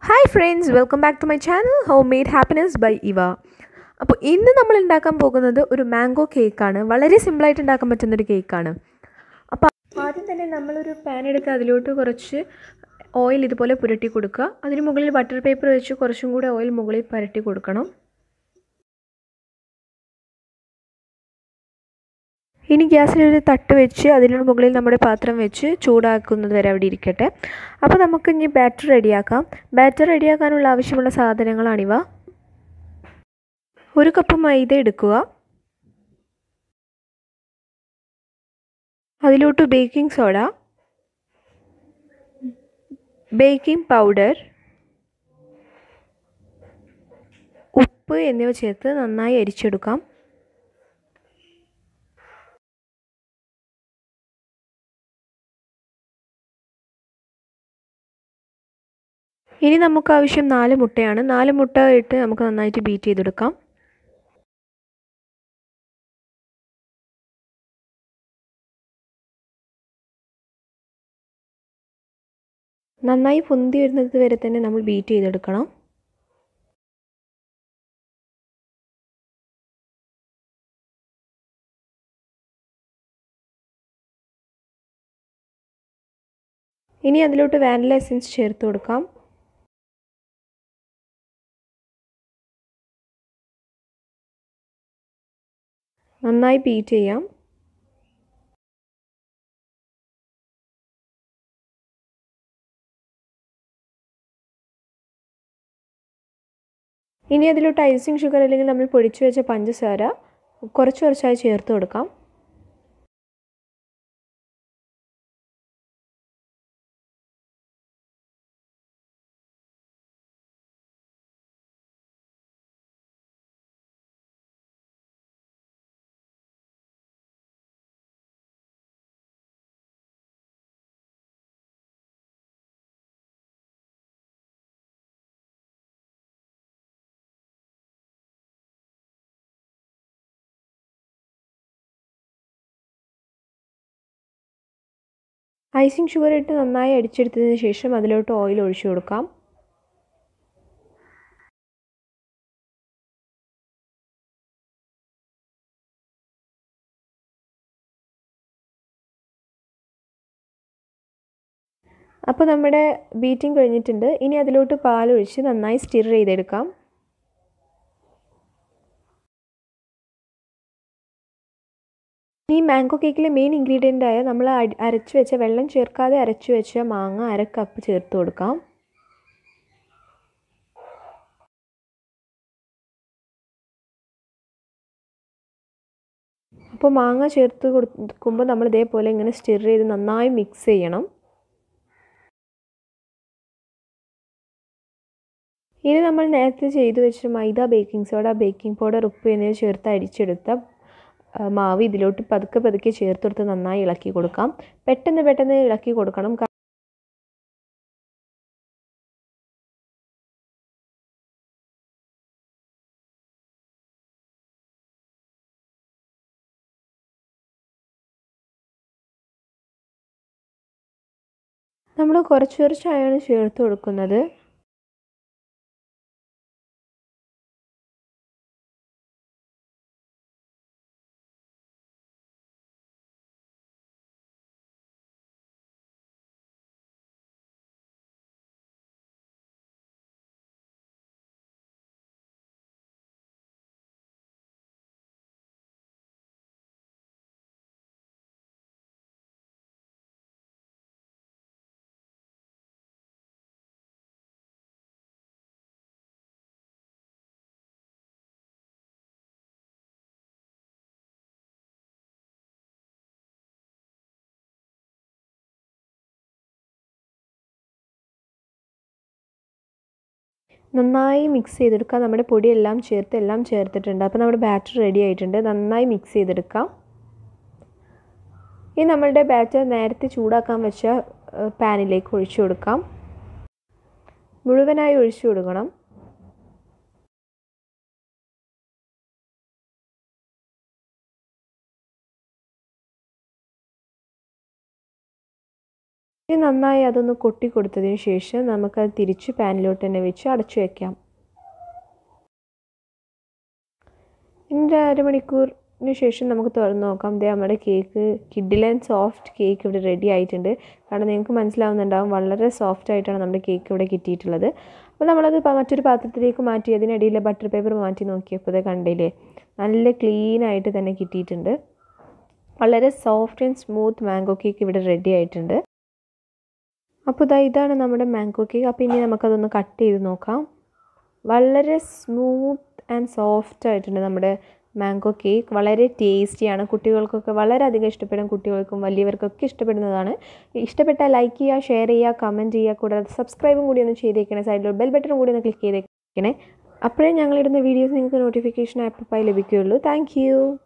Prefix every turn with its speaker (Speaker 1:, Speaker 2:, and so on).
Speaker 1: hi friends welcome back to my channel home made happiness by ഇവ അപ്പോൾ ഇന്ന് നമ്മൾ ഉണ്ടാക്കാൻ പോകുന്നത് ഒരു മാംഗോ കേക്കാണ് വളരെ സിമ്പിളായിട്ട് ഉണ്ടാക്കാൻ പറ്റുന്നൊരു കേക്കാണ് അപ്പോൾ ആദ്യം തന്നെ നമ്മളൊരു പാൻ എടുത്ത് അതിലോട്ട് കുറച്ച് ഓയിൽ ഇതുപോലെ പുരട്ടി കൊടുക്കുക അതിന് മുകളിൽ ബട്ടർ പേപ്പർ വെച്ച് കുറച്ചും കൂടെ ഓയിൽ മുകളിൽ പുരട്ടി കൊടുക്കണം ഇനി ഗ്യാസിലൊരു തട്ട് വെച്ച് അതിന് മുകളിൽ നമ്മുടെ പാത്രം വെച്ച് ചൂടാക്കുന്നത് വരെ അവിടെ ഇരിക്കട്ടെ അപ്പോൾ നമുക്ക് ഇനി ബാറ്റർ റെഡിയാക്കാം ബാറ്റർ റെഡിയാക്കാനുള്ള ആവശ്യമുള്ള സാധനങ്ങളാണിവ ഒരു കപ്പ് മൈദ എടുക്കുക അതിലോട്ട് ബേക്കിംഗ് സോഡ ബേക്കിംഗ് പൗഡർ ഉപ്പ് എന്നിവ ചേർത്ത് നന്നായി അരിച്ചെടുക്കാം ഇനി നമുക്ക് ആവശ്യം നാല് മുട്ടയാണ് നാല് മുട്ട ഇട്ട് നമുക്ക് നന്നായിട്ട് ബീറ്റ് ചെയ്തെടുക്കാം നന്നായി പൊന്തി വരുന്നത് വരെ തന്നെ നമ്മൾ ബീറ്റ് ചെയ്തെടുക്കണം ഇനി അതിലോട്ട് വാനില എസൻസ് ചേർത്ത് കൊടുക്കാം നന്നായി ബീറ്റ് ചെയ്യാം ഇനി അതിലോട്ട് ഐസിങ് ഷുഗർ അല്ലെങ്കിൽ നമ്മൾ പൊടിച്ചു വെച്ച പഞ്ചസാര കുറച്ച് കുറച്ചായി ചേർത്ത് കൊടുക്കാം ഐസിങ് ഷുഗർ ഇട്ട് നന്നായി അടിച്ചെടുത്തതിന് ശേഷം അതിലോട്ട് ഓയിൽ ഒഴിച്ചു കൊടുക്കാം അപ്പോൾ നമ്മുടെ ബീറ്റിംഗ് കഴിഞ്ഞിട്ടുണ്ട് ഇനി അതിലോട്ട് പാലൊഴിച്ച് നന്നായി സ്റ്റിർ ചെയ്തെടുക്കാം ഈ മാംഗോ കേക്കിലെ മെയിൻ ഇൻഗ്രീഡിയൻ്റ് ആയ നമ്മൾ അരച്ച് വെച്ച വെള്ളം ചേർക്കാതെ അരച്ച് വെച്ച മാങ്ങ അര കപ്പ് ചേർത്ത് കൊടുക്കാം അപ്പോൾ മാങ്ങ ചേർത്ത് കൊടുക്കുമ്പോൾ നമ്മൾ ഇതേപോലെ ഇങ്ങനെ സ്റ്റിർ ചെയ്ത് നന്നായി മിക്സ് ചെയ്യണം ഇനി നമ്മൾ നേരത്തെ ചെയ്തു വെച്ച maida baking soda baking powder ഉപ്പ് എന്നിവ ചേർത്ത് അരിച്ചെടുത്ത മാവ് ഇതിലോട്ട് പതുക്കെ പതുക്കെ ചേർത്ത് കൊടുത്ത് നന്നായി ഇളക്കി കൊടുക്കാം പെട്ടെന്ന് പെട്ടെന്ന് ഇളക്കി കൊടുക്കണം നമ്മൾ കുറച്ച് കുറച്ചായാണ് ചേർത്ത് കൊടുക്കുന്നത് നന്നായി മിക്സ് ചെയ്തെടുക്കുക നമ്മുടെ പൊടിയെല്ലാം ചേർത്ത് എല്ലാം ചേർത്തിട്ടുണ്ട് അപ്പോൾ നമ്മുടെ ബാറ്റർ റെഡി ആയിട്ടുണ്ട് നന്നായി മിക്സ് ചെയ്തെടുക്കാം ഇനി നമ്മളുടെ ബാറ്റർ നേരത്തെ ചൂടാക്കാൻ വെച്ച പാനിലേക്ക് ഒഴിച്ചു കൊടുക്കാം മുഴുവനായി ഒഴിച്ചു കൊടുക്കണം ഇനി നന്നായി അതൊന്ന് കൊട്ടി കൊടുത്തതിന് ശേഷം നമുക്കത് തിരിച്ച് പാനിലോട്ട് തന്നെ വെച്ച് അടച്ചു വയ്ക്കാം ഇതിൻ്റെ അരമണിക്കൂറിന് ശേഷം നമുക്ക് തുറന്ന് നോക്കാം ദേ നമ്മുടെ കേക്ക് കിഡിൽ ആൻഡ് സോഫ്റ്റ് കേക്ക് ഇവിടെ റെഡി ആയിട്ടുണ്ട് കാരണം നിങ്ങൾക്ക് മനസ്സിലാവുന്നുണ്ടാവും വളരെ സോഫ്റ്റ് ആയിട്ടാണ് നമ്മുടെ കേക്ക് ഇവിടെ കിട്ടിയിട്ടുള്ളത് അപ്പോൾ നമ്മളത് മറ്റൊരു പാത്രത്തിലേക്ക് മാറ്റി അതിനിടയിൽ ബട്ടർ പേപ്പർ മാറ്റി നോക്കിയപ്പോൾ കണ്ടില്ലേ നല്ല ക്ലീൻ ആയിട്ട് തന്നെ കിട്ടിയിട്ടുണ്ട് വളരെ soft and smooth mango cake ഇവിടെ റെഡി ആയിട്ടുണ്ട് അപ്പോൾ ഇതാ ഇതാണ് നമ്മുടെ മാംഗോ കേക്ക് അപ്പോൾ ഇനി നമുക്കതൊന്ന് കട്ട് ചെയ്ത് നോക്കാം വളരെ സ്മൂത്ത് ആൻഡ് സോഫ്റ്റ് ആയിട്ടുണ്ട് നമ്മുടെ മാംഗോ കേക്ക് വളരെ ടേസ്റ്റിയാണ് കുട്ടികൾക്കൊക്കെ വളരെയധികം ഇഷ്ടപ്പെടും കുട്ടികൾക്കും വലിയവർക്കൊക്കെ ഇഷ്ടപ്പെടുന്നതാണ് ഇഷ്ടപ്പെട്ടാൽ ലൈക്ക് ചെയ്യുക ഷെയർ ചെയ്യുക കമൻറ്റ് ചെയ്യുക കൂടാതെ സബ്സ്ക്രൈബും കൂടി ഒന്ന് ചെയ്തേക്കണേ സൈഡിൽ ബെൽ ബട്ടണും കൂടി ഒന്ന് ക്ലിക്ക് ചെയ്തേക്കണേ അപ്പോഴേ ഞങ്ങളിടുന്ന വീഡിയോസ് നിങ്ങൾക്ക് നോട്ടിഫിക്കേഷൻ ആപ്പായി ലഭിക്കുകയുള്ളൂ താങ്ക്